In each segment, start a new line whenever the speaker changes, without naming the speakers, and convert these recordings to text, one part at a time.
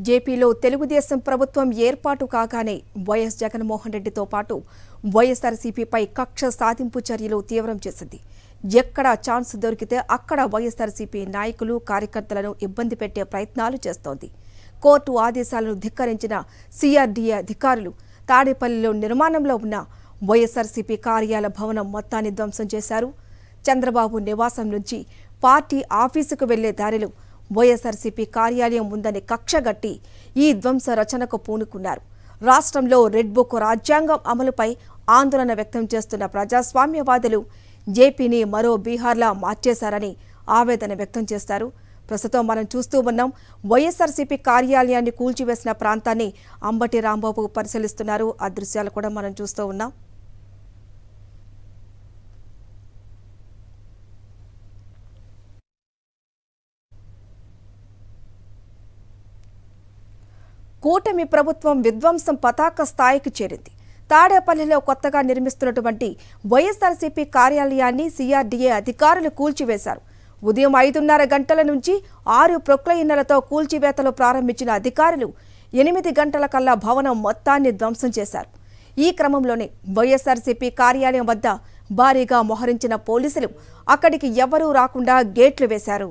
జేపీలో తెలుగుదేశం ప్రభుత్వం ఏర్పాటు కాగానే వైఎస్ జగన్మోహన్ రెడ్డితో పాటు వైఎస్ఆర్సీపీపై కక్ష సాధింపు చర్యలు తీవ్రం చేసింది ఎక్కడ ఛాన్స్ దొరికితే అక్కడ వైఎస్ఆర్సీపీ నాయకులు కార్యకర్తలను ఇబ్బంది పెట్టే ప్రయత్నాలు చేస్తోంది కోర్టు ఆదేశాలను ధిక్కరించిన సిఆర్డీఏ అధికారులు తాడేపల్లిలో నిర్మాణంలో ఉన్న వైఎస్ఆర్సీపీ కార్యాలయ భవనం మొత్తాన్ని ధ్వంసం చేశారు చంద్రబాబు నివాసం నుంచి పార్టీ ఆఫీసుకు వెళ్లే దారిలో వైఎస్ఆర్సీపీ కార్యాలయం ఉందని కక్షగట్టి ఈ ధ్వంస రచనకు పూనుకున్నారు రాష్ట్రంలో రెడ్ బుక్ రాజ్యాంగం అమలుపై ఆందోళన వ్యక్తం చేస్తున్న ప్రజాస్వామ్యవాదులు జేపీని మరో బీహార్లా మార్చేశారని ఆవేదన వ్యక్తం చేస్తారు ప్రస్తుతం మనం చూస్తూ ఉన్నాం వైఎస్ఆర్సీపీ కార్యాలయాన్ని కూల్చివేసిన ప్రాంతాన్ని అంబటి రాంబాబు పరిశీలిస్తున్నారు ఆ దృశ్యాలు కూడా మనం చూస్తూ ఉన్నాం కూటమి ప్రభుత్వం విధ్వంసం పతాక స్థాయికి చేరింది తాడేపల్లిలో కొత్తగా నిర్మిస్తున్నటువంటి వైఎస్ఆర్సీపీ కార్యాలయాన్ని సిఆర్డీఏ అధికారులు కూల్చివేశారు ఉదయం ఐదున్నర గంటల నుంచి ఆరు ప్రొక్లయిన్లతో కూల్చివేతలు ప్రారంభించిన అధికారులు ఎనిమిది గంటల కల్లా భవనం మొత్తాన్ని ధ్వంసం చేశారు ఈ క్రమంలోనే వైఎస్ఆర్సీపీ కార్యాలయం వద్ద భారీగా మోహరించిన పోలీసులు అక్కడికి ఎవరూ రాకుండా గేట్లు వేశారు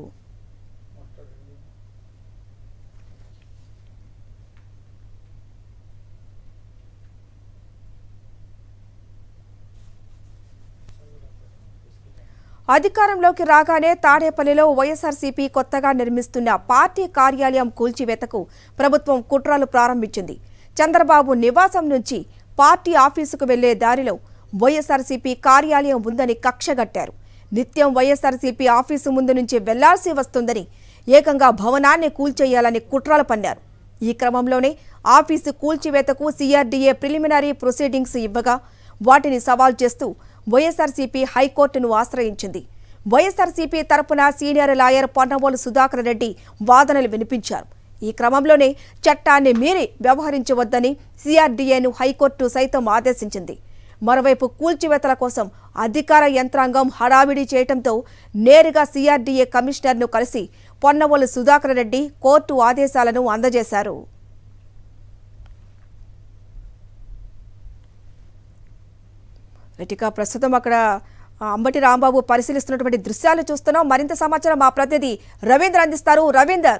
అధికారంలోకి రాగానే తాడేపల్లిలో వైఎస్ఆర్సీపీ కొత్తగా నిర్మిస్తున్న పార్టీ కార్యాలయం కూల్చివేతకు ప్రభుత్వం కుట్రలు ప్రారంభించింది చంద్రబాబు నివాసం నుంచి పార్టీ ఆఫీసుకు వెళ్లే దారిలో వైఎస్ఆర్సీపీ కార్యాలయం ఉందని కక్షగట్టారు నిత్యం వైఎస్ఆర్సీపీ ఆఫీసు ముందు నుంచి వెళ్లాల్సి వస్తుందని ఏకంగా భవనాన్ని కూల్చేయాలని కుట్రలు పన్నారు ఈ క్రమంలోనే ఆఫీసు కూల్చివేతకు సీఆర్డీఏ ప్రిలిమినరీ ప్రొసీడింగ్స్ ఇవ్వగా వాటిని సవాల్ చేస్తూ వైఎస్ఆర్సీపీ హైకోర్టును ఆశ్రయించింది వైఎస్ఆర్సీపీ తరపున సీనియర్ లాయర్ పొన్నవోలు సుధాకర్ రెడ్డి వాదనలు వినిపించారు ఈ క్రమంలోనే చట్టాన్ని మీరి వ్యవహరించవద్దని సీఆర్డీఏను హైకోర్టు సైతం ఆదేశించింది మరోవైపు కూల్చివేతల కోసం అధికార యంత్రాంగం హడావిడి చేయడంతో నేరుగా సీఆర్డీఏ కమిషనర్ను కలిసి పొన్నవోలు సుధాకర్ రెడ్డి కోర్టు ఆదేశాలను అందజేశారు ఇక ప్రస్తుతం అక్కడ ఆ, అంబటి రాంబాబు పరిశీలిస్తున్నటువంటి దృశ్యాలు చూస్తున్నాం మరింత సమాచారం మా ప్రతినిధి రవీందర్ అందిస్తారు రవీందర్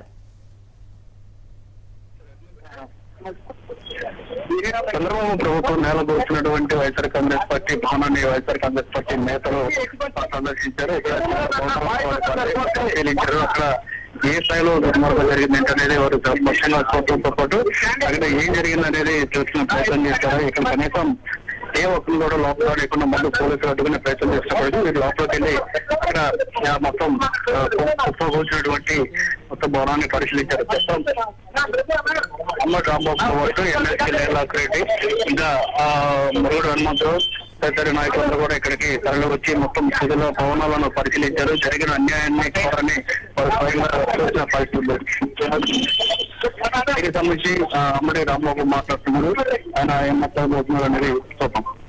చంద్రబాబు ప్రభుత్వం నేలదోచినటువంటి వైఎస్ఆర్ కాంగ్రెస్ పార్టీ భవనాన్ని వైఎస్ఆర్ కాంగ్రెస్ పార్టీ నేతలు సందర్శించారు ఇక్కడ పరిశీలించారు అక్కడ ఏ స్థాయిలో దుర్మార్గం జరిగింది అనేది వారు స్పష్టంగా చూడటంతో పాటు అక్కడ ఏం జరిగింది అనేది చూసిన ప్రయత్నం చేశారు ఇక్కడ కనీసం ఏ ఒక్కరు కూడా లోపల లేకుండా ముందు పోలీసులు అడ్డుకునే ప్రయత్నం చేస్తున్నప్పుడు వీరు లోపలికి వెళ్ళి అక్కడ ఆ, మొత్తం కుప్పకూల్చినటువంటి మొత్తం భవనాన్ని పరిశీలించారు ప్రస్తుతం అమ్మ రాంబాబు పాటు ఎమ్మెల్సీ లేలాక్ రెడ్డి ఇంకా ఆ, మురుగుడు హనుమంతరావు తదితర నాయకులందరూ కూడా ఇక్కడికి తరలి వచ్చి మొత్తం సుధుల భవనాలను పరిశీలించారు జరిగిన అన్యాయాన్ని కోరని వారు స్వయంగా చూసిన పరిస్థితి ఉంది. దీనికి సంబంధించి ఆ, అమ్మడి రాంబాబు మాట్లాడుతున్నారు ఆయన ఏం మాట్లాడబోతున్నారు అనేది చూద్దాం